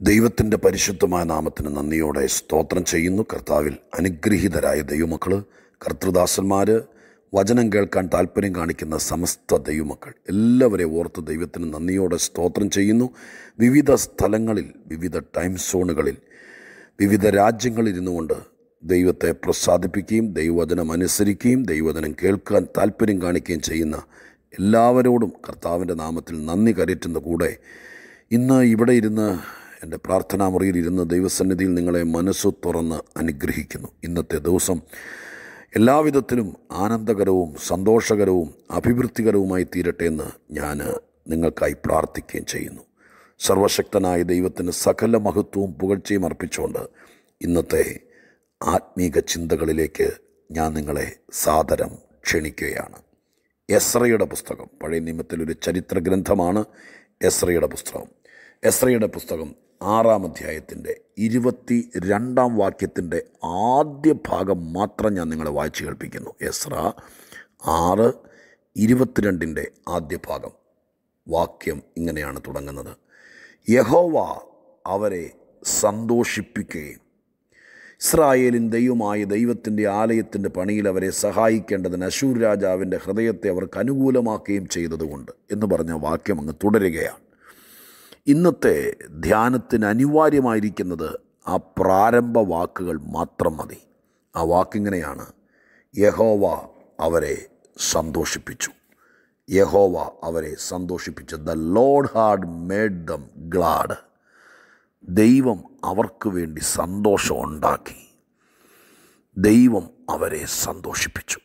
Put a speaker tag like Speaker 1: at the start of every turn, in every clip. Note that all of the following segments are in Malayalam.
Speaker 1: ദൈവത്തിൻ്റെ പരിശുദ്ധമായ നാമത്തിന് നന്ദിയോടെ സ്തോത്രം ചെയ്യുന്നു കർത്താവിൽ അനുഗ്രഹീതരായ ദൈവമക്കൾ കർത്തൃദാസന്മാർ വചനം കേൾക്കാൻ താല്പര്യം കാണിക്കുന്ന സമസ്ത ദൈവമക്കൾ എല്ലാവരെയും ഓർത്ത് ദൈവത്തിന് നന്ദിയോടെ സ്തോത്രം ചെയ്യുന്നു വിവിധ സ്ഥലങ്ങളിൽ വിവിധ ടൈം സോണുകളിൽ വിവിധ രാജ്യങ്ങളിൽ ഇരുന്നുകൊണ്ട് ദൈവത്തെ പ്രസാദിപ്പിക്കുകയും ദൈവവചനം അനുസരിക്കുകയും ദൈവവചനം കേൾക്കാൻ താല്പര്യം കാണിക്കുകയും ചെയ്യുന്ന എല്ലാവരോടും കർത്താവിൻ്റെ നാമത്തിൽ നന്ദി കരറ്റുന്ന കൂടെ ഇന്ന് ഇവിടെ ഇരുന്ന് എൻ്റെ പ്രാർത്ഥനാ മുറിയിൽ ഇരുന്ന് ദൈവസന്നിധിയിൽ നിങ്ങളെ മനസ്സു തുറന്ന് അനുഗ്രഹിക്കുന്നു ഇന്നത്തെ ദിവസം എല്ലാവിധത്തിലും ആനന്ദകരവും സന്തോഷകരവും അഭിവൃദ്ധികരവുമായി തീരട്ടെ എന്ന് ഞാൻ നിങ്ങൾക്കായി പ്രാർത്ഥിക്കുകയും ചെയ്യുന്നു സർവശക്തനായ ദൈവത്തിന് സകല മഹത്വവും പുകഴ്ചയും അർപ്പിച്ചുകൊണ്ട് ഇന്നത്തെ ആത്മീക ചിന്തകളിലേക്ക് ഞാൻ നിങ്ങളെ സാദരം ക്ഷണിക്കുകയാണ് എസ്രയുടെ പുസ്തകം പഴയ നിയമത്തിൽ ഒരു ചരിത്ര ഗ്രന്ഥമാണ് എസ്രയുടെ പുസ്തകം എസ്രയുടെ പുസ്തകം ആറാം അധ്യായത്തിൻ്റെ ഇരുപത്തി രണ്ടാം വാക്യത്തിൻ്റെ ആദ്യ ഭാഗം മാത്രം ഞാൻ നിങ്ങളെ വായിച്ചു കേൾപ്പിക്കുന്നു എസ്ര ആറ് ഇരുപത്തിരണ്ടിൻ്റെ ആദ്യ ഭാഗം വാക്യം ഇങ്ങനെയാണ് തുടങ്ങുന്നത് യഹോവ അവരെ സന്തോഷിപ്പിക്കുകയും ഇസ്രായേലിൻ ദൈവമായ ദൈവത്തിൻ്റെ ആലയത്തിൻ്റെ പണിയിൽ അവരെ സഹായിക്കേണ്ടതിന് അശൂർ രാജാവിൻ്റെ ഹൃദയത്തെ അവർക്ക് അനുകൂലമാക്കുകയും ചെയ്തതുകൊണ്ട് എന്ന് പറഞ്ഞ വാക്യം അങ്ങ് തുടരുകയാണ് ഇന്നത്തെ ധ്യാനത്തിന് അനിവാര്യമായിരിക്കുന്നത് ആ പ്രാരംഭ വാക്കുകൾ മാത്രം മതി ആ വാക്കിങ്ങനെയാണ് യഹോവ അവരെ സന്തോഷിപ്പിച്ചു യഹോവ അവരെ സന്തോഷിപ്പിച്ചു the lord had made them glad ദൈവം അവർക്ക് വേണ്ടി സന്തോഷം ഉണ്ടാക്കി ദൈവം അവരെ സന്തോഷിപ്പിച്ചു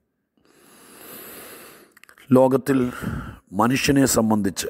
Speaker 1: ലോകത്തിൽ മനുഷ്യനെ സംബന്ധിച്ച്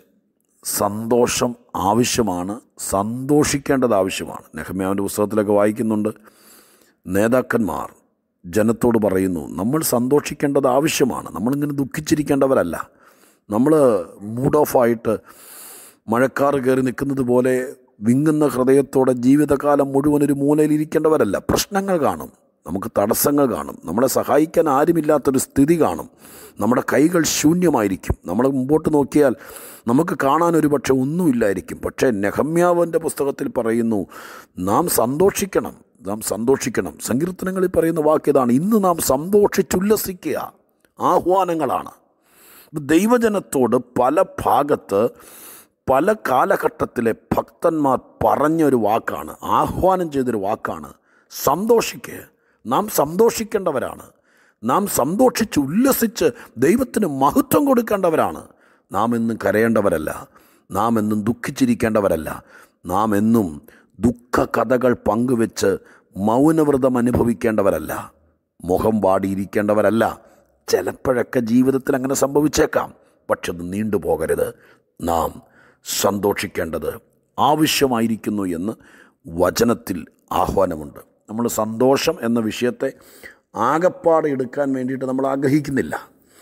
Speaker 1: സന്തോഷം ആവശ്യമാണ് സന്തോഷിക്കേണ്ടത് ആവശ്യമാണ് നെഹമ്യാവിൻ്റെ പുസ്തകത്തിലൊക്കെ വായിക്കുന്നുണ്ട് നേതാക്കന്മാർ ജനത്തോട് പറയുന്നു നമ്മൾ സന്തോഷിക്കേണ്ടത് ആവശ്യമാണ് നമ്മളിങ്ങനെ ദുഃഖിച്ചിരിക്കേണ്ടവരല്ല നമ്മൾ മൂഡ് ഓഫ് ആയിട്ട് മഴക്കാറ് കയറി നിൽക്കുന്നത് പോലെ വിങ്ങുന്ന ഹൃദയത്തോടെ ജീവിതകാലം മുഴുവൻ ഒരു മൂലയിലിരിക്കേണ്ടവരല്ല പ്രശ്നങ്ങൾ കാണും നമുക്ക് തടസ്സങ്ങൾ കാണും നമ്മളെ സഹായിക്കാൻ ആരുമില്ലാത്തൊരു സ്ഥിതി കാണും നമ്മുടെ കൈകൾ ശൂന്യമായിരിക്കും നമ്മൾ മുമ്പോട്ട് നോക്കിയാൽ നമുക്ക് കാണാൻ ഒരു പക്ഷെ ഒന്നുമില്ലായിരിക്കും പക്ഷേ നെഹമ്യാവൻ്റെ പുസ്തകത്തിൽ പറയുന്നു നാം സന്തോഷിക്കണം നാം സന്തോഷിക്കണം സങ്കീർത്തനങ്ങളിൽ പറയുന്ന വാക്യതാണ് ഇന്ന് നാം സന്തോഷിച്ചുല്ലസിക്കുക ആഹ്വാനങ്ങളാണ് ദൈവജനത്തോട് പല ഭാഗത്ത് പല കാലഘട്ടത്തിലെ ഭക്തന്മാർ പറഞ്ഞൊരു വാക്കാണ് ആഹ്വാനം ചെയ്തൊരു വാക്കാണ് സന്തോഷിക്കുക നാം സന്തോഷിക്കേണ്ടവരാണ് നാം സന്തോഷിച്ച് ഉല്ലസിച്ച് ദൈവത്തിന് മഹത്വം കൊടുക്കേണ്ടവരാണ് നാം എന്നും കരയേണ്ടവരല്ല നാം എന്നും ദുഃഖിച്ചിരിക്കേണ്ടവരല്ല നാം എന്നും ദുഃഖ കഥകൾ പങ്കുവെച്ച് മൗനവ്രതം അനുഭവിക്കേണ്ടവരല്ല മുഖം വാടിയിരിക്കേണ്ടവരല്ല ചിലപ്പോഴൊക്കെ ജീവിതത്തിൽ അങ്ങനെ സംഭവിച്ചേക്കാം പക്ഷെ അത് നീണ്ടുപോകരുത് നാം സന്തോഷിക്കേണ്ടത് ആവശ്യമായിരിക്കുന്നു എന്ന് വചനത്തിൽ ആഹ്വാനമുണ്ട് നമ്മൾ സന്തോഷം എന്ന വിഷയത്തെ ആകപ്പാടെ എടുക്കാൻ വേണ്ടിയിട്ട് നമ്മൾ ആഗ്രഹിക്കുന്നില്ല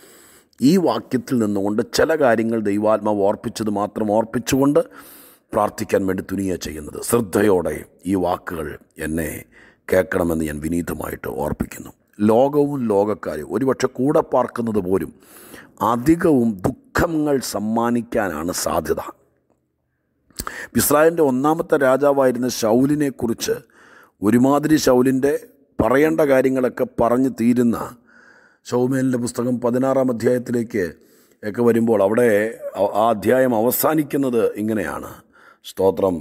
Speaker 1: ഈ വാക്യത്തിൽ നിന്നുകൊണ്ട് ചില കാര്യങ്ങൾ ദൈവാത്മാവ് ഓർപ്പിച്ചത് മാത്രം ഓർപ്പിച്ചുകൊണ്ട് പ്രാർത്ഥിക്കാൻ വേണ്ടി തുനിയ ചെയ്യുന്നത് ശ്രദ്ധയോടെ ഈ വാക്കുകൾ എന്നെ കേൾക്കണമെന്ന് ഞാൻ വിനീതമായിട്ട് ഓർപ്പിക്കുന്നു ലോകവും ലോകക്കാരും ഒരുപക്ഷെ കൂടെ പാർക്കുന്നത് പോലും അധികവും ദുഃഖങ്ങൾ സമ്മാനിക്കാനാണ് സാധ്യത ഇസ്രായേലിൻ്റെ ഒന്നാമത്തെ രാജാവായിരുന്ന ശൗലിനെക്കുറിച്ച് ഒരുമാതിരി ശൗലിൻ്റെ പറയേണ്ട കാര്യങ്ങളൊക്കെ പറഞ്ഞു തീരുന്ന ഷൗമേലിൻ്റെ പുസ്തകം പതിനാറാം അധ്യായത്തിലേക്ക് ഒക്കെ വരുമ്പോൾ അവിടെ ആ അധ്യായം അവസാനിക്കുന്നത് ഇങ്ങനെയാണ് സ്തോത്രം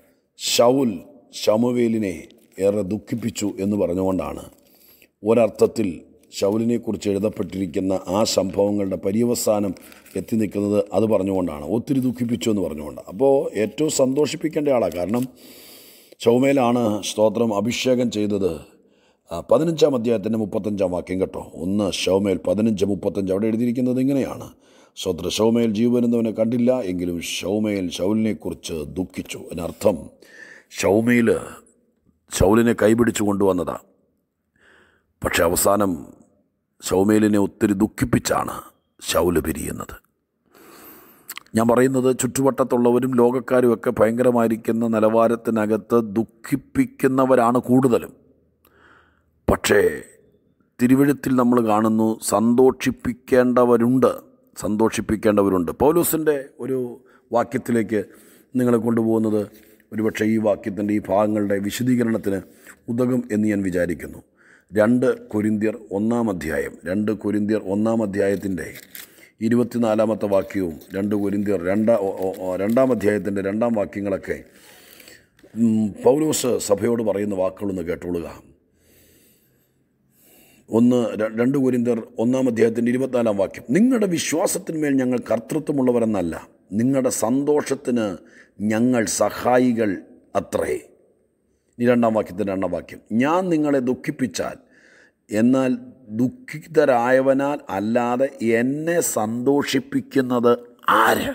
Speaker 1: ഷൗൽ ഷമുവേലിനെ ഏറെ ദുഃഖിപ്പിച്ചു എന്ന് പറഞ്ഞുകൊണ്ടാണ് ഒരർത്ഥത്തിൽ ഷൗലിനെക്കുറിച്ച് എഴുതപ്പെട്ടിരിക്കുന്ന ആ സംഭവങ്ങളുടെ പര്യവസാനം എത്തി നിൽക്കുന്നത് അത് പറഞ്ഞുകൊണ്ടാണ് ഒത്തിരി ദുഃഖിപ്പിച്ചു എന്ന് പറഞ്ഞുകൊണ്ട് അപ്പോൾ ഏറ്റവും സന്തോഷിപ്പിക്കേണ്ട ആളാണ് കാരണം ഷൗമേലാണ് സ്തോത്രം അഭിഷേകം ചെയ്തത് പതിനഞ്ചാം അധ്യായത്തിൻ്റെ മുപ്പത്തഞ്ചാം വാക്യം കേട്ടോ ഒന്ന് ഷൗമേൽ പതിനഞ്ച് മുപ്പത്തഞ്ച് അവിടെ എഴുതിയിരിക്കുന്നത് ഇങ്ങനെയാണ് സ്വത്ര ഷൗമേൽ ജീവനെന്നവനെ കണ്ടില്ല എങ്കിലും ഷൗമേൽ ഷൗലിനെക്കുറിച്ച് ദുഃഖിച്ചു അതിനർത്ഥം ഷൗമേൽ ഷൗലിനെ കൈപിടിച്ചു കൊണ്ടുവന്നതാണ് പക്ഷെ അവസാനം ഷൗമേലിനെ ഒത്തിരി ദുഃഖിപ്പിച്ചാണ് ഷൗല് പിരിയുന്നത് ഞാൻ പറയുന്നത് ചുറ്റുവട്ടത്തുള്ളവരും ലോകക്കാരും ഒക്കെ ഭയങ്കരമായിരിക്കുന്ന നിലവാരത്തിനകത്ത് ദുഃഖിപ്പിക്കുന്നവരാണ് കൂടുതലും പക്ഷേ തിരുവഴുത്തിൽ നമ്മൾ കാണുന്നു സന്തോഷിപ്പിക്കേണ്ടവരുണ്ട് സന്തോഷിപ്പിക്കേണ്ടവരുണ്ട് പൗലൂസിൻ്റെ ഒരു വാക്യത്തിലേക്ക് നിങ്ങളെ കൊണ്ടുപോകുന്നത് ഒരുപക്ഷെ ഈ വാക്യത്തിൻ്റെ ഈ ഭാഗങ്ങളുടെ വിശദീകരണത്തിന് ഉതകും എന്ന് ഞാൻ വിചാരിക്കുന്നു രണ്ട് കൊരിന്ത്യർ ഒന്നാം അധ്യായം രണ്ട് കൊരിന്ത്യർ ഒന്നാം അധ്യായത്തിൻ്റെ ഇരുപത്തിനാലാമത്തെ വാക്യവും രണ്ട് കൊരിന്ത്യർ രണ്ടാ ഒ- ഒ- ഒ- രണ്ടാം അധ്യായത്തിൻ്റെ രണ്ടാം വാക്യങ്ങളൊക്കെ ഉം, പൗലോസ് സഭയോട് പറയുന്ന വാക്കുകളൊന്ന് കേട്ടോളുക ഒന്ന് ര- രണ്ട് കുരിന്തർ ഒന്നാം അധ്യായത്തിൻ്റെ ഇരുപത്തിനാലാം വാക്യം നിങ്ങളുടെ വിശ്വാസത്തിന്മേൽ ഞങ്ങൾ കർത്തൃത്വമുള്ളവരെന്നല്ല നിങ്ങളുടെ സന്തോഷത്തിന് ഞങ്ങൾ സഹായികൾ അത്രേ ഈ രണ്ടാം വാക്യത്തിൻ്റെ രണ്ടാം വാക്യം ഞാൻ നിങ്ങളെ ദുഃഖിപ്പിച്ചാൽ എന്നാൽ ദുഃഖിതരായവനാൽ അല്ലാതെ എന്നെ സന്തോഷിപ്പിക്കുന്നത് ആര്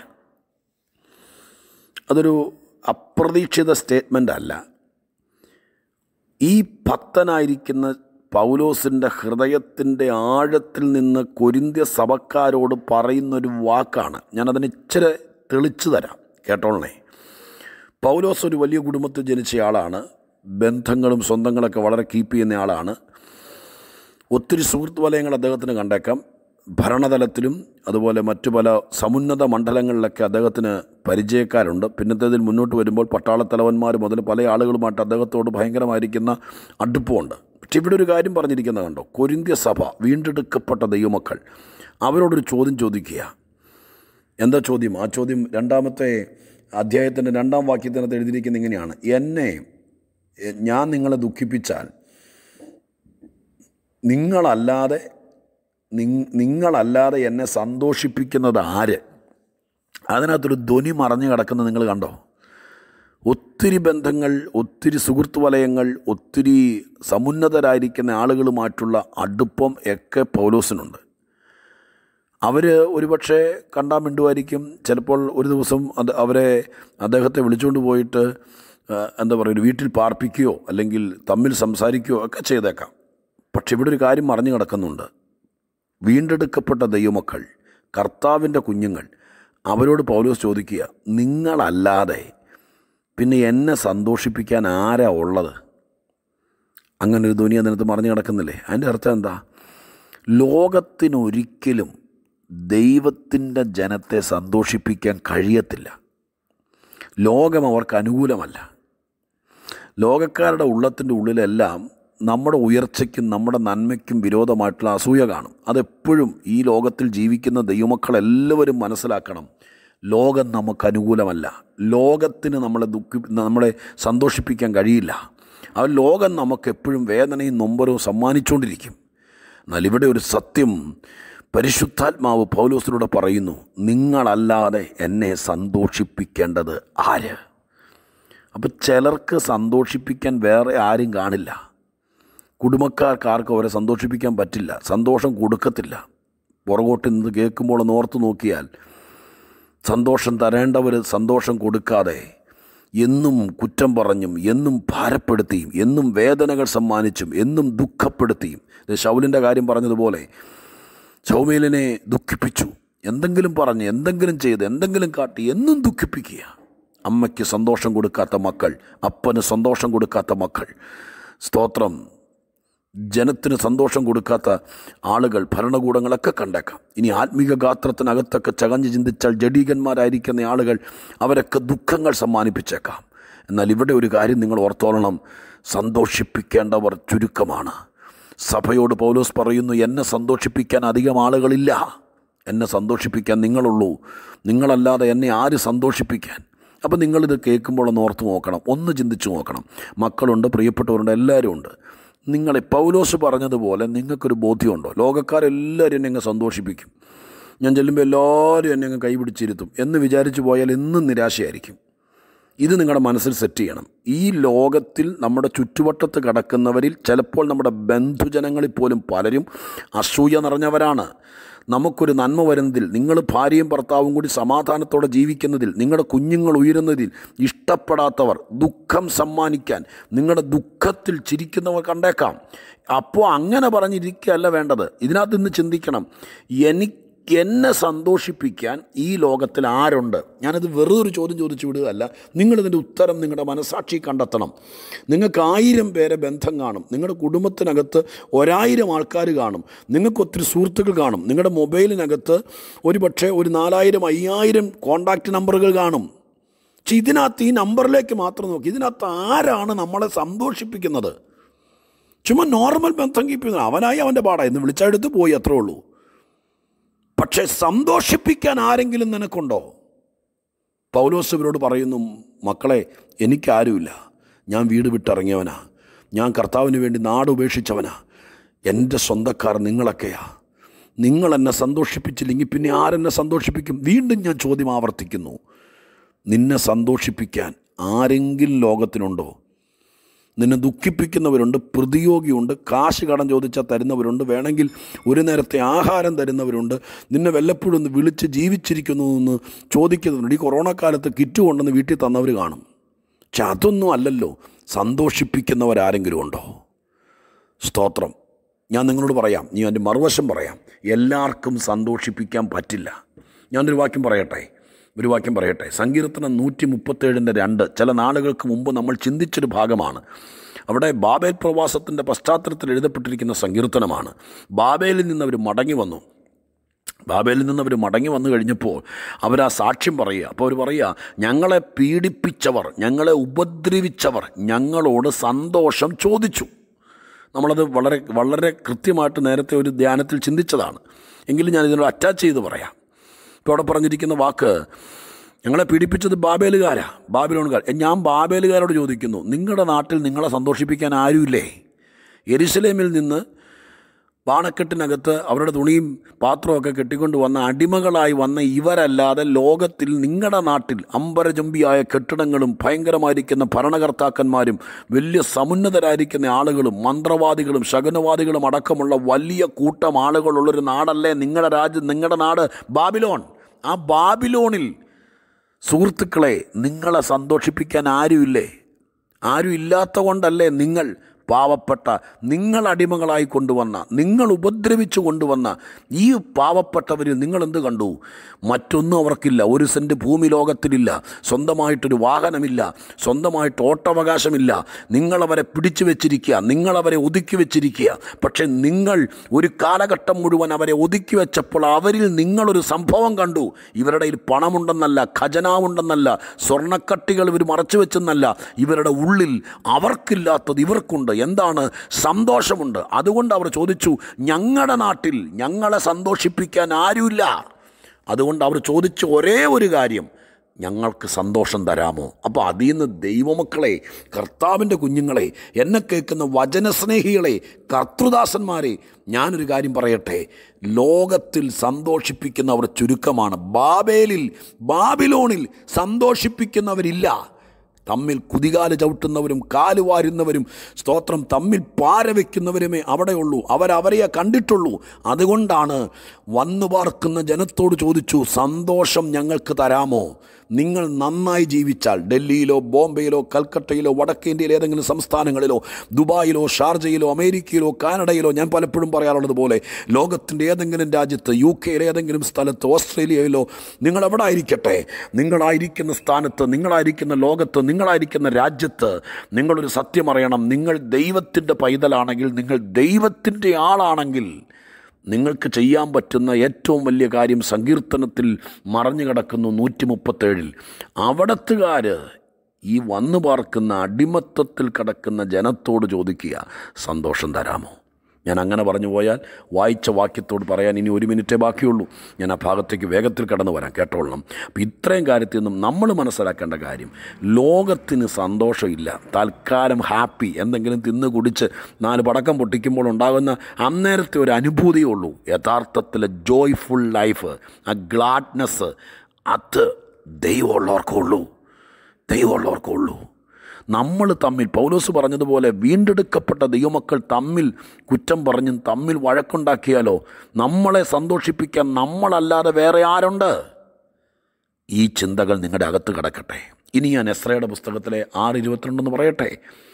Speaker 1: അതൊരു അപ്രതീക്ഷിത സ്റ്റേറ്റ്മെൻ്റ് അല്ല ഈ ഭക്തനായിരിക്കുന്ന പൗലോസിൻ്റെ ഹൃദയത്തിൻ്റെ ആഴത്തിൽ നിന്ന് കൊരിന്ത്യ സഭക്കാരോട് പറയുന്നൊരു വാക്കാണ് ഞാനതിന് ഇച്ചിരി തെളിച്ചു തരാം കേട്ടോളണേ പൗലോസ് ഒരു വലിയ കുടുംബത്തിൽ ജനിച്ച ആളാണ് ബന്ധങ്ങളും സ്വന്തങ്ങളൊക്കെ വളരെ കീപ്പ് ചെയ്യുന്ന ആളാണ് ഒത്തിരി സുഹൃത്ത് വലയങ്ങൾ അദ്ദേഹത്തിന് കണ്ടേക്കാം ഭരണതലത്തിലും അതുപോലെ മറ്റു പല സമുന്നത മണ്ഡലങ്ങളിലൊക്കെ അദ്ദേഹത്തിന് പരിചയക്കാരുണ്ട് പിന്നത്തേതിൽ മുന്നോട്ട് വരുമ്പോൾ പട്ടാളത്തലവന്മാർ മുതൽ പല ആളുകളുമായിട്ട് അദ്ദേഹത്തോട് ഭയങ്കരമായിരിക്കുന്ന അടുപ്പമുണ്ട് പക്ഷെ ഇവിടെ ഒരു കാര്യം പറഞ്ഞിരിക്കുന്നത് കണ്ടോ കൊരിന്ത്യ സഭ വീണ്ടെടുക്കപ്പെട്ട ദൈവമക്കൾ അവരോടൊരു ചോദ്യം ചോദിക്കുക എന്താ ചോദ്യം ആ ചോദ്യം രണ്ടാമത്തെ അധ്യായത്തിൻ്റെ രണ്ടാം വാക്യത്തിനകത്ത് എഴുതിയിരിക്കുന്ന ഇങ്ങനെയാണ് എന്നെ എ, ഞാൻ നിങ്ങളെ ദുഃഖിപ്പിച്ചാൽ നിങ്ങളല്ലാതെ നിങ്- നിങ്ങളല്ലാതെ എന്നെ സന്തോഷിപ്പിക്കുന്നത് ആര് അതിനകത്തൊരു ധ്വനി മറഞ്ഞു കിടക്കുന്നത് നിങ്ങൾ കണ്ടോ ഒത്തിരി ബന്ധങ്ങൾ ഒത്തിരി സുഹൃത്ത് വലയങ്ങൾ ഒത്തിരി സമുന്നതരായിരിക്കുന്ന ആളുകളുമായിട്ടുള്ള അടുപ്പം ഒക്കെ പൗലോസിനുണ്ട് അവർ ഒരുപക്ഷെ കണ്ടാൻ മിണ്ടുമായിരിക്കും ചിലപ്പോൾ ഒരു ദിവസം അത് അവരെ അദ്ദേഹത്തെ വിളിച്ചുകൊണ്ട് പോയിട്ട് ആ, എന്താ പറയുക ഒരു വീട്ടിൽ പാർപ്പിക്കുകയോ അല്ലെങ്കിൽ തമ്മിൽ സംസാരിക്കുകയോ ഒക്കെ ചെയ്തേക്കാം പക്ഷെ ഇവിടെ ഒരു കാര്യം മറിഞ്ഞു കിടക്കുന്നുണ്ട് വീണ്ടെടുക്കപ്പെട്ട ദൈവമക്കൾ കർത്താവിൻ്റെ കുഞ്ഞുങ്ങൾ അവരോട് പൗലോസ് ചോദിക്കുക നിങ്ങളല്ലാതെ പിന്നെ എന്നെ സന്തോഷിപ്പിക്കാൻ ആരാ ഉള്ളത് അങ്ങനെ ഒരു ധ്വനി അതിനകത്ത് മറിഞ്ഞു കിടക്കുന്നില്ലേ അതിൻ്റെ അർത്ഥം എന്താ ലോകത്തിനൊരിക്കലും ദൈവത്തിൻ്റെ ജനത്തെ സന്തോഷിപ്പിക്കാൻ കഴിയത്തില്ല ലോകം അവർക്ക് അനുകൂലമല്ല ലോകക്കാരുടെ ഉള്ളത്തിൻ്റെ ഉള്ളിലെല്ലാം നമ്മുടെ ഉയർച്ചയ്ക്കും നമ്മുടെ നന്മയ്ക്കും വിരോധമായിട്ടുള്ള അസൂയ കാണും അതെപ്പോഴും ഈ ലോകത്തിൽ ജീവിക്കുന്ന ദൈവമക്കളെല്ലാവരും മനസ്സിലാക്കണം ലോകം നമുക്ക് അനുകൂലമല്ല ലോകത്തിന് നമ്മളെ ദുഃഖി നമ്മളെ സന്തോഷിപ്പിക്കാൻ കഴിയില്ല ആ ലോകം നമുക്ക് എപ്പോഴും വേദനയും നൊമ്പരവും സമ്മാനിച്ചുകൊണ്ടിരിക്കും എന്നാൽ ഇവിടെ ഒരു സത്യം പരിശുദ്ധാത്മാവ് പൗലോസിലൂടെ പറയുന്നു നിങ്ങളല്ലാതെ എന്നെ സന്തോഷിപ്പിക്കേണ്ടത് ആര് അപ്പോൾ ചിലർക്ക് സന്തോഷിപ്പിക്കാൻ വേറെ ആരും കാണില്ല കുടുംബക്കാർക്ക് ആർക്കും അവരെ സന്തോഷിപ്പിക്കാൻ പറ്റില്ല സന്തോഷം കൊടുക്കത്തില്ല പുറകോട്ട് നിന്ന് കേൾക്കുമ്പോൾ ഒന്ന് ഓർത്ത് നോക്കിയാൽ സന്തോഷം തരേണ്ടവർ സന്തോഷം കൊടുക്കാതെ എന്നും കുറ്റം പറഞ്ഞും എന്നും ഭാരപ്പെടുത്തിയും എന്നും വേദനകൾ സമ്മാനിച്ചും എന്നും ദുഃഖപ്പെടുത്തിയും ഇത് ശൗലിൻ്റെ കാര്യം പറഞ്ഞതുപോലെ ശൗമേലിനെ ദുഃഖിപ്പിച്ചു എന്തെങ്കിലും പറഞ്ഞ് എന്തെങ്കിലും ചെയ്ത് എന്തെങ്കിലും കാട്ടി എന്നും ദുഃഖിപ്പിക്കുക അമ്മയ്ക്ക് സന്തോഷം കൊടുക്കാത്ത മക്കൾ അപ്പന് സന്തോഷം കൊടുക്കാത്ത മക്കൾ സ്തോത്രം ജനത്തിന് സന്തോഷം കൊടുക്കാത്ത ആളുകൾ ഭരണകൂടങ്ങളൊക്കെ കണ്ടേക്കാം ഇനി ആത്മീക ഗാത്രത്തിനകത്തൊക്കെ ചകഞ്ഞ് ചിന്തിച്ചാൽ ജഡീകന്മാരായിരിക്കുന്ന ആളുകൾ അവരൊക്കെ ദുഃഖങ്ങൾ സമ്മാനിപ്പിച്ചേക്കാം എന്നാൽ ഇവിടെ ഒരു കാര്യം നിങ്ങൾ ഓർത്തോളണം സന്തോഷിപ്പിക്കേണ്ടവർ ചുരുക്കമാണ് സഭയോട് പൗലോസ് പറയുന്നു എന്നെ സന്തോഷിപ്പിക്കാൻ അധികം ആളുകളില്ല എന്നെ സന്തോഷിപ്പിക്കാൻ നിങ്ങളുള്ളൂ നിങ്ങളല്ലാതെ എന്നെ ആര് സന്തോഷിപ്പിക്കാൻ അപ്പം നിങ്ങളിത് കേൾക്കുമ്പോൾ ഒന്ന് ഓർത്ത് നോക്കണം ഒന്ന് ചിന്തിച്ച് നോക്കണം മക്കളുണ്ട് പ്രിയപ്പെട്ടവരുണ്ട് എല്ലാവരും ഉണ്ട് നിങ്ങളെ പൗലോസ് പറഞ്ഞതുപോലെ നിങ്ങൾക്കൊരു ബോധ്യമുണ്ടോ ലോകക്കാരെല്ലാവരും എന്നെ അങ്ങ് സന്തോഷിപ്പിക്കും ഞാൻ ചെല്ലുമ്പോൾ എല്ലാവരും എന്നെ അങ്ങ് കൈപിടിച്ചിരുത്തും എന്ന് വിചാരിച്ചു പോയാൽ എന്നും നിരാശയായിരിക്കും ഇത് നിങ്ങളുടെ മനസ്സിൽ സെറ്റ് ചെയ്യണം ഈ ലോകത്തിൽ നമ്മുടെ ചുറ്റുവട്ടത്ത് കിടക്കുന്നവരിൽ ചിലപ്പോൾ നമ്മുടെ ബന്ധുജനങ്ങളിൽ പോലും പലരും അസൂയ നിറഞ്ഞവരാണ് നമുക്കൊരു നന്മ വരുന്നതിൽ നിങ്ങൾ ഭാര്യയും ഭർത്താവും കൂടി സമാധാനത്തോടെ ജീവിക്കുന്നതിൽ നിങ്ങളുടെ കുഞ്ഞുങ്ങൾ ഉയരുന്നതിൽ ഇഷ്ടപ്പെടാത്തവർ ദുഃഖം സമ്മാനിക്കാൻ നിങ്ങളുടെ ദുഃഖത്തിൽ ചിരിക്കുന്നവർ കണ്ടേക്കാം അപ്പോൾ അങ്ങനെ പറഞ്ഞിരിക്കുകയല്ല വേണ്ടത് ഇതിനകത്ത് ഇന്ന് ചിന്തിക്കണം എനിക്ക് എന്നെ സന്തോഷിപ്പിക്കാൻ ഈ ലോകത്തിൽ ആരുണ്ട് ഞാനത് വെറുതെ ഒരു ചോദ്യം ചോദിച്ചു വിടുകയല്ല നിങ്ങളിതിൻ്റെ ഉത്തരം നിങ്ങളുടെ മനസാക്ഷി കണ്ടെത്തണം നിങ്ങൾക്ക് ആയിരം പേരെ ബന്ധം കാണും നിങ്ങളുടെ കുടുംബത്തിനകത്ത് ഒരായിരം ആൾക്കാർ കാണും നിങ്ങൾക്ക് ഒത്തിരി സുഹൃത്തുക്കൾ കാണും നിങ്ങളുടെ മൊബൈലിനകത്ത് ഒരു പക്ഷേ ഒരു നാലായിരം അയ്യായിരം കോണ്ടാക്റ്റ് നമ്പറുകൾ കാണും പക്ഷെ ഇതിനകത്ത് ഈ നമ്പറിലേക്ക് മാത്രം നോക്കി ഇതിനകത്ത് ആരാണ് നമ്മളെ സന്തോഷിപ്പിക്കുന്നത് ചുമ്മാ നോർമൽ ബന്ധം കീപ്പ് ചെയ്യുന്നത് അവനായി അവൻ്റെ പാടാ ഇന്ന് വിളിച്ചെടുത്ത് പോയി അത്രേ ഉള്ളൂ പക്ഷേ സന്തോഷിപ്പിക്കാൻ ആരെങ്കിലും നിനക്കുണ്ടോ പൗലോസ് ഇവരോട് പറയുന്നു മക്കളെ എനിക്കാരുമില്ല ഞാൻ വീട് വിട്ടിറങ്ങിയവനാ ഞാൻ കർത്താവിന് വേണ്ടി നാട് ഉപേക്ഷിച്ചവനാ എൻ്റെ സ്വന്തക്കാർ നിങ്ങളൊക്കെയാ നിങ്ങൾ എന്നെ സന്തോഷിപ്പിച്ചില്ലെങ്കിൽ പിന്നെ ആരെന്നെ സന്തോഷിപ്പിക്കും വീണ്ടും ഞാൻ ചോദ്യം ആവർത്തിക്കുന്നു നിന്നെ സന്തോഷിപ്പിക്കാൻ ആരെങ്കിലും ലോകത്തിനുണ്ടോ നിന്നെ ദുഃഖിപ്പിക്കുന്നവരുണ്ട് പ്രതിയോഗിയുണ്ട് കാശ് കടം ചോദിച്ചാൽ തരുന്നവരുണ്ട് വേണമെങ്കിൽ ഒരു നേരത്തെ ആഹാരം തരുന്നവരുണ്ട് നിന്നെ വല്ലപ്പോഴും ഒന്ന് വിളിച്ച് ജീവിച്ചിരിക്കുന്നു എന്ന് ചോദിക്കുന്നുണ്ട് ഈ കൊറോണ കാലത്ത് കിറ്റ് കൊണ്ടുവന്ന് വീട്ടിൽ തന്നവർ കാണും പക്ഷെ അതൊന്നും അല്ലല്ലോ സന്തോഷിപ്പിക്കുന്നവരാരെങ്കിലും ഉണ്ടോ സ്തോത്രം ഞാൻ നിങ്ങളോട് പറയാം ഞാൻ എൻ്റെ മറുവശം പറയാം എല്ലാവർക്കും സന്തോഷിപ്പിക്കാൻ പറ്റില്ല ഞാനൊരു വാക്യം പറയട്ടെ ഒരു വാക്യം പറയട്ടെ സങ്കീർത്തനം നൂറ്റി മുപ്പത്തേഴിൻ്റെ രണ്ട് ചില നാളുകൾക്ക് മുമ്പ് നമ്മൾ ചിന്തിച്ചൊരു ഭാഗമാണ് അവിടെ ബാബേൽ പ്രവാസത്തിൻ്റെ പശ്ചാത്തലത്തിൽ എഴുതപ്പെട്ടിരിക്കുന്ന സങ്കീർത്തനമാണ് ബാബേലിൽ നിന്ന് അവർ മടങ്ങി വന്നു ബാബേലിൽ നിന്ന് അവർ മടങ്ങി വന്നു കഴിഞ്ഞപ്പോൾ അവർ ആ സാക്ഷ്യം പറയുക അപ്പോൾ അവർ പറയുക ഞങ്ങളെ പീഡിപ്പിച്ചവർ ഞങ്ങളെ ഉപദ്രവിച്ചവർ ഞങ്ങളോട് സന്തോഷം ചോദിച്ചു നമ്മളത് വളരെ വളരെ കൃത്യമായിട്ട് നേരത്തെ ഒരു ധ്യാനത്തിൽ ചിന്തിച്ചതാണ് എങ്കിലും ഞാൻ ഇതിനോട് അറ്റാച്ച് ചെയ്ത് പറയാം ഇപ്പോൾ അവിടെ പറഞ്ഞിരിക്കുന്ന വാക്ക് ഞങ്ങളെ പീഡിപ്പിച്ചത് ബാബേലുകാരാ ബാബിലോണുകാർ ഞാൻ ബാബേലുകാരോട് ചോദിക്കുന്നു നിങ്ങളുടെ നാട്ടിൽ നിങ്ങളെ സന്തോഷിപ്പിക്കാൻ ആരുമില്ലേ എരിശലേമിൽ നിന്ന് പാണക്കെട്ടിനകത്ത് അവരുടെ തുണിയും പാത്രമൊക്കെ കെട്ടിക്കൊണ്ട് വന്ന അടിമകളായി വന്ന ഇവരല്ലാതെ ലോകത്തിൽ നിങ്ങളുടെ നാട്ടിൽ അമ്പരചുംബിയായ കെട്ടിടങ്ങളും ഭയങ്കരമായിരിക്കുന്ന ഭരണകർത്താക്കന്മാരും വലിയ സമുന്നതരായിരിക്കുന്ന ആളുകളും മന്ത്രവാദികളും ശകുനവാദികളും അടക്കമുള്ള വലിയ കൂട്ടം ആളുകളുള്ളൊരു നാടല്ലേ നിങ്ങളുടെ രാജ്യം നിങ്ങളുടെ നാട് ബാബിലോൺ ആ ബാബിലോണിൽ സുഹൃത്തുക്കളെ നിങ്ങളെ സന്തോഷിപ്പിക്കാൻ ആരുമില്ലേ ആരും ഇല്ലാത്ത കൊണ്ടല്ലേ നിങ്ങൾ പാവപ്പെട്ട നിങ്ങൾ അടിമകളായി കൊണ്ടുവന്ന നിങ്ങൾ ഉപദ്രവിച്ചു കൊണ്ടുവന്ന ഈ പാവപ്പെട്ടവരിൽ നിങ്ങൾ എന്ത് കണ്ടു മറ്റൊന്നും അവർക്കില്ല ഒരു സെൻറ്റ് ഭൂമി ലോകത്തിലില്ല സ്വന്തമായിട്ടൊരു വാഹനമില്ല സ്വന്തമായിട്ട് ഓട്ടവകാശമില്ല നിങ്ങളവരെ പിടിച്ചു വെച്ചിരിക്കുക നിങ്ങളവരെ ഒതുക്കി വെച്ചിരിക്കുക പക്ഷെ നിങ്ങൾ ഒരു കാലഘട്ടം മുഴുവൻ അവരെ ഒതുക്കി വെച്ചപ്പോൾ അവരിൽ നിങ്ങളൊരു സംഭവം കണ്ടു ഇവരുടെ കയ്യിൽ പണമുണ്ടെന്നല്ല ഖജനാവുണ്ടെന്നല്ല സ്വർണ്ണക്കട്ടികൾ ഇവർ മറച്ചു വെച്ചെന്നല്ല ഇവരുടെ ഉള്ളിൽ അവർക്കില്ലാത്തത് ഇവർക്കുണ്ട് എന്താണ് സന്തോഷമുണ്ട് അതുകൊണ്ട് അവർ ചോദിച്ചു ഞങ്ങളുടെ നാട്ടിൽ ഞങ്ങളെ സന്തോഷിപ്പിക്കാൻ ആരുമില്ല അതുകൊണ്ട് അവർ ചോദിച്ച ഒരേ ഒരു കാര്യം ഞങ്ങൾക്ക് സന്തോഷം തരാമോ അപ്പോൾ അതിൽ നിന്ന് ദൈവമക്കളെ കർത്താവിൻ്റെ കുഞ്ഞുങ്ങളെ എന്നെ കേൾക്കുന്ന വചനസ്നേഹികളെ കർത്തൃദാസന്മാരെ ഞാനൊരു കാര്യം പറയട്ടെ ലോകത്തിൽ സന്തോഷിപ്പിക്കുന്നവർ ചുരുക്കമാണ് ബാബേലിൽ ബാബിലോണിൽ സന്തോഷിപ്പിക്കുന്നവരില്ല തമ്മിൽ കുതികാല് ചവിട്ടുന്നവരും കാല് വാരുന്നവരും സ്തോത്രം തമ്മിൽ പാര വയ്ക്കുന്നവരുമേ അവിടെയുള്ളൂ അവരവരെയെ കണ്ടിട്ടുള്ളൂ അതുകൊണ്ടാണ് വന്നു പാർക്കുന്ന ജനത്തോട് ചോദിച്ചു സന്തോഷം ഞങ്ങൾക്ക് തരാമോ നിങ്ങൾ നന്നായി ജീവിച്ചാൽ ഡൽഹിയിലോ ബോംബെയിലോ കൽക്കട്ടയിലോ വടക്കേ ഇന്ത്യയിലെ ഏതെങ്കിലും സംസ്ഥാനങ്ങളിലോ ദുബായിലോ ഷാർജയിലോ അമേരിക്കയിലോ കാനഡയിലോ ഞാൻ പലപ്പോഴും പറയാറുള്ളത് പോലെ ലോകത്തിൻ്റെ ഏതെങ്കിലും രാജ്യത്ത് യു കെയിലെ ഏതെങ്കിലും സ്ഥലത്ത് ഓസ്ട്രേലിയയിലോ നിങ്ങൾ എവിടെ ആയിരിക്കട്ടെ നിങ്ങളായിരിക്കുന്ന സ്ഥാനത്ത് നിങ്ങളായിരിക്കുന്ന ലോകത്ത് നിങ്ങളായിരിക്കുന്ന രാജ്യത്ത് നിങ്ങളൊരു സത്യം അറിയണം നിങ്ങൾ ദൈവത്തിൻ്റെ പൈതലാണെങ്കിൽ നിങ്ങൾ ദൈവത്തിൻ്റെ ആളാണെങ്കിൽ നിങ്ങൾക്ക് ചെയ്യാൻ പറ്റുന്ന ഏറ്റവും വലിയ കാര്യം സങ്കീർത്തനത്തിൽ മറഞ്ഞു കിടക്കുന്നു നൂറ്റി മുപ്പത്തേഴിൽ അവിടത്തുകാർ ഈ വന്നു പാർക്കുന്ന അടിമത്തത്തിൽ കിടക്കുന്ന ജനത്തോട് ചോദിക്കുക സന്തോഷം തരാമോ ഞാൻ അങ്ങനെ പറഞ്ഞു പോയാൽ വായിച്ച വാക്യത്തോട് പറയാൻ ഇനി ഒരു മിനിറ്റേ ബാക്കിയുള്ളൂ ഞാൻ ആ ഭാഗത്തേക്ക് വേഗത്തിൽ കടന്നു വരാം കേട്ടോളണം അപ്പം ഇത്രയും കാര്യത്തിൽ നിന്നും നമ്മൾ മനസ്സിലാക്കേണ്ട കാര്യം ലോകത്തിന് സന്തോഷമില്ല തൽക്കാലം ഹാപ്പി എന്തെങ്കിലും തിന്ന് കുടിച്ച് നാല് പടക്കം പൊട്ടിക്കുമ്പോൾ ഉണ്ടാകുന്ന അന്നേരത്തെ ഒരു അനുഭൂതിയേ ഉള്ളൂ യഥാർത്ഥത്തിലെ ജോയ്ഫുൾ ലൈഫ് ആ ഗ്ലാഡ്നെസ് അത് ദൈവമുള്ളവർക്കുള്ളൂ ദൈവമുള്ളവർക്കുള്ളൂ നമ്മൾ തമ്മിൽ പൗലോസ് പറഞ്ഞതുപോലെ വീണ്ടെടുക്കപ്പെട്ട ദൈവമക്കൾ തമ്മിൽ കുറ്റം പറഞ്ഞും തമ്മിൽ വഴക്കുണ്ടാക്കിയാലോ നമ്മളെ സന്തോഷിപ്പിക്കാൻ നമ്മളല്ലാതെ വേറെ ആരുണ്ട് ഈ ചിന്തകൾ നിങ്ങളുടെ അകത്ത് കിടക്കട്ടെ ഇനി ഞാൻ എസ്രയുടെ പുസ്തകത്തിലെ ആറ് ഇരുപത്തിരണ്ടെന്ന് പറയട്ടെ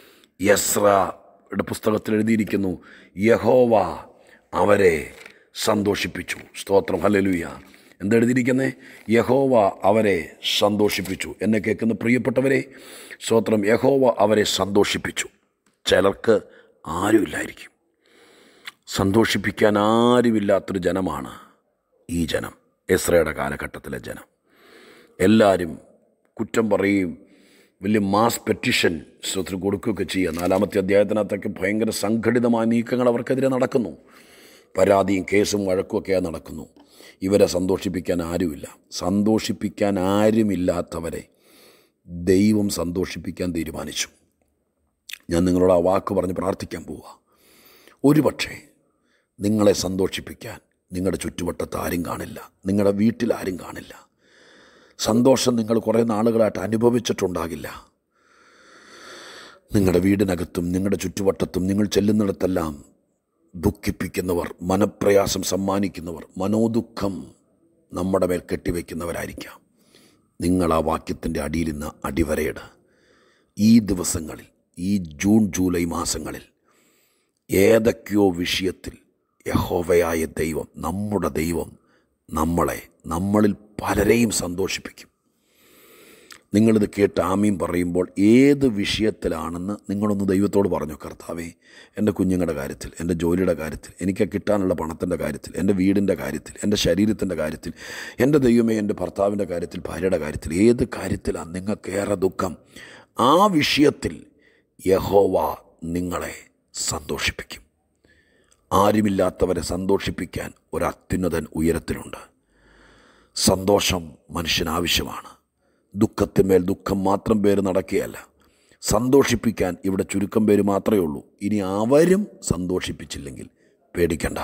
Speaker 1: എസ്രയുടെ പുസ്തകത്തിൽ എഴുതിയിരിക്കുന്നു യഹോവ അവരെ സന്തോഷിപ്പിച്ചു സ്തോത്രം ഹല്ലേലൂയ എന്താ എഴുതിയിരിക്കുന്നത് യഹോവ അവരെ സന്തോഷിപ്പിച്ചു എന്നെ കേൾക്കുന്ന പ്രിയപ്പെട്ടവരെ സ്തോത്രം യഹോവ അവരെ സന്തോഷിപ്പിച്ചു ചിലർക്ക് ആരുമില്ലായിരിക്കും സന്തോഷിപ്പിക്കാൻ ആരുമില്ലാത്തൊരു ജനമാണ് ഈ ജനം എസ്രയുടെ കാലഘട്ടത്തിലെ ജനം എല്ലാവരും കുറ്റം പറയുകയും വലിയ മാസ് പെറ്റിഷൻ സ്വത്തിന് കൊടുക്കുകയൊക്കെ ചെയ്യുക നാലാമത്തെ അധ്യായത്തിനകത്തൊക്കെ ഭയങ്കര സംഘടിതമായ നീക്കങ്ങൾ അവർക്കെതിരെ നടക്കുന്നു പരാതിയും കേസും വഴക്കുമൊക്കെ നടക്കുന്നു ഇവരെ സന്തോഷിപ്പിക്കാൻ ആരുമില്ല സന്തോഷിപ്പിക്കാൻ ആരുമില്ലാത്തവരെ ദൈവം സന്തോഷിപ്പിക്കാൻ തീരുമാനിച്ചു ഞാൻ നിങ്ങളോട് ആ വാക്ക് പറഞ്ഞ് പ്രാർത്ഥിക്കാൻ പോവുക ഒരു പക്ഷേ നിങ്ങളെ സന്തോഷിപ്പിക്കാൻ നിങ്ങളുടെ ചുറ്റുവട്ടത്ത് ആരും കാണില്ല നിങ്ങളുടെ വീട്ടിൽ ആരും കാണില്ല സന്തോഷം നിങ്ങൾ കുറേ നാളുകളായിട്ട് അനുഭവിച്ചിട്ടുണ്ടാകില്ല നിങ്ങളുടെ വീടിനകത്തും നിങ്ങളുടെ ചുറ്റുവട്ടത്തും നിങ്ങൾ ചെല്ലുന്നിടത്തെല്ലാം ദുഃഖിപ്പിക്കുന്നവർ മനപ്രയാസം സമ്മാനിക്കുന്നവർ മനോദുഃഖം നമ്മുടെ മേൽ കെട്ടിവെക്കുന്നവരായിരിക്കാം നിങ്ങൾ ആ വാക്യത്തിൻ്റെ അടിയിൽ നിന്ന് അടിവരയിട് ഈ ദിവസങ്ങളിൽ ഈ ജൂൺ ജൂലൈ മാസങ്ങളിൽ ഏതൊക്കെയോ വിഷയത്തിൽ യഹോവയായ ദൈവം നമ്മുടെ ദൈവം നമ്മളെ നമ്മളിൽ പലരെയും സന്തോഷിപ്പിക്കും നിങ്ങളിത് കേട്ട് ആമീൻ പറയുമ്പോൾ ഏത് വിഷയത്തിലാണെന്ന് നിങ്ങളൊന്ന് ദൈവത്തോട് പറഞ്ഞു കർത്താവേ എൻ്റെ കുഞ്ഞുങ്ങളുടെ കാര്യത്തിൽ എൻ്റെ ജോലിയുടെ കാര്യത്തിൽ എനിക്ക് കിട്ടാനുള്ള പണത്തിൻ്റെ കാര്യത്തിൽ എൻ്റെ വീടിൻ്റെ കാര്യത്തിൽ എൻ്റെ ശരീരത്തിൻ്റെ കാര്യത്തിൽ എൻ്റെ ദൈവമേ എൻ്റെ ഭർത്താവിൻ്റെ കാര്യത്തിൽ ഭാര്യയുടെ കാര്യത്തിൽ ഏത് കാര്യത്തിലാണ് നിങ്ങൾക്കേറെ ദുഃഖം ആ വിഷയത്തിൽ യഹോവ നിങ്ങളെ സന്തോഷിപ്പിക്കും ആരുമില്ലാത്തവരെ സന്തോഷിപ്പിക്കാൻ ഒരു അത്യുന്നതൻ ഉയരത്തിലുണ്ട് സന്തോഷം മനുഷ്യന് ആവശ്യമാണ് ദുഃഖത്തിന്മേൽ ദുഃഖം മാത്രം പേര് നടക്കുകയല്ല സന്തോഷിപ്പിക്കാൻ ഇവിടെ ചുരുക്കം പേര് മാത്രമേ ഉള്ളൂ ഇനി അവരും സന്തോഷിപ്പിച്ചില്ലെങ്കിൽ പേടിക്കണ്ട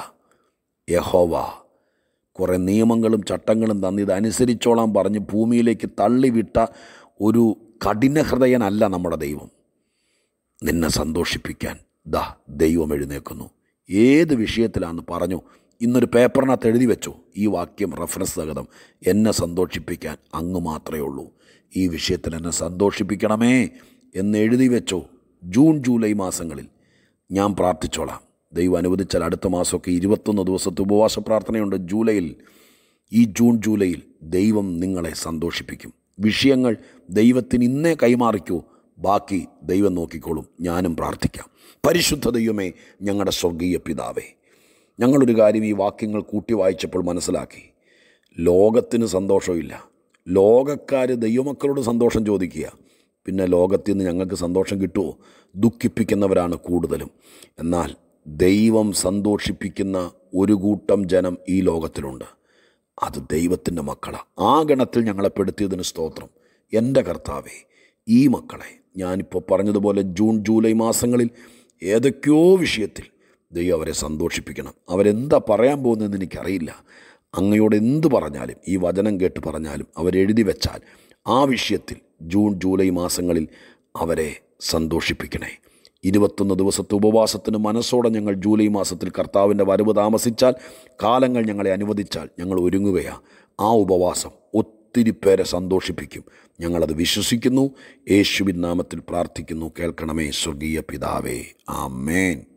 Speaker 1: യഹോവ കുറേ നിയമങ്ങളും ചട്ടങ്ങളും തന്ന് ഇതനുസരിച്ചോളാൻ പറഞ്ഞ് ഭൂമിയിലേക്ക് തള്ളിവിട്ട ഒരു കഠിനഹൃദയനല്ല നമ്മുടെ ദൈവം നിന്നെ സന്തോഷിപ്പിക്കാൻ ദാ ദൈവം എഴുന്നേക്കുന്നു ഏത് വിഷയത്തിലാണെന്ന് പറഞ്ഞു ഇന്നൊരു പേപ്പറിനകത്ത് എഴുതി വെച്ചു ഈ വാക്യം റെഫറൻസ് സഹിതം എന്നെ സന്തോഷിപ്പിക്കാൻ അങ്ങ് മാത്രമേ ഉള്ളൂ ഈ വിഷയത്തിൽ എന്നെ സന്തോഷിപ്പിക്കണമേ എന്ന് എഴുതി വെച്ചോ ജൂൺ ജൂലൈ മാസങ്ങളിൽ ഞാൻ പ്രാർത്ഥിച്ചോളാം ദൈവം അനുവദിച്ചാൽ അടുത്ത മാസമൊക്കെ ഇരുപത്തൊന്ന് ദിവസത്തെ ഉപവാസ പ്രാർത്ഥനയുണ്ട് ജൂലൈയിൽ ഈ ജൂൺ ജൂലൈയിൽ ദൈവം നിങ്ങളെ സന്തോഷിപ്പിക്കും വിഷയങ്ങൾ ദൈവത്തിന് ഇന്നേ കൈമാറിക്കൂ ബാക്കി ദൈവം നോക്കിക്കോളും ഞാനും പ്രാർത്ഥിക്കാം പരിശുദ്ധ ദൈവമേ ഞങ്ങളുടെ സ്വർഗീയ പിതാവേ ഞങ്ങളൊരു കാര്യം ഈ വാക്യങ്ങൾ കൂട്ടി വായിച്ചപ്പോൾ മനസ്സിലാക്കി ലോകത്തിന് സന്തോഷമില്ല ലോകക്കാർ ദൈവമക്കളോട് സന്തോഷം ചോദിക്കുക പിന്നെ ലോകത്തിൽ നിന്ന് ഞങ്ങൾക്ക് സന്തോഷം കിട്ടുമോ ദുഃഖിപ്പിക്കുന്നവരാണ് കൂടുതലും എന്നാൽ ദൈവം സന്തോഷിപ്പിക്കുന്ന ഒരു കൂട്ടം ജനം ഈ ലോകത്തിലുണ്ട് അത് ദൈവത്തിൻ്റെ മക്കളാണ് ആ ഗണത്തിൽ ഞങ്ങളെ പെടുത്തിയതിന് സ്തോത്രം എൻ്റെ കർത്താവേ ഈ മക്കളെ ഞാനിപ്പോൾ പറഞ്ഞതുപോലെ ജൂൺ ജൂലൈ മാസങ്ങളിൽ ഏതൊക്കെയോ വിഷയത്തിൽ ദൈവം അവരെ സന്തോഷിപ്പിക്കണം അവരെന്താ പറയാൻ പോകുന്നതെന്ന് എനിക്കറിയില്ല അങ്ങയോട് എന്ത് പറഞ്ഞാലും ഈ വചനം കേട്ട് പറഞ്ഞാലും അവരെഴുതി വെച്ചാൽ ആ വിഷയത്തിൽ ജൂൺ ജൂലൈ മാസങ്ങളിൽ അവരെ സന്തോഷിപ്പിക്കണേ ഇരുപത്തൊന്ന് ദിവസത്തെ ഉപവാസത്തിന് മനസ്സോടെ ഞങ്ങൾ ജൂലൈ മാസത്തിൽ കർത്താവിൻ്റെ വരവ് താമസിച്ചാൽ കാലങ്ങൾ ഞങ്ങളെ അനുവദിച്ചാൽ ഞങ്ങൾ ഒരുങ്ങുകയാണ് ആ ഉപവാസം ഒത്തിരി പേരെ സന്തോഷിപ്പിക്കും ഞങ്ങളത് വിശ്വസിക്കുന്നു യേശുവിൻ നാമത്തിൽ പ്രാർത്ഥിക്കുന്നു കേൾക്കണമേ സ്വർഗീയ പിതാവേ ആമേൻ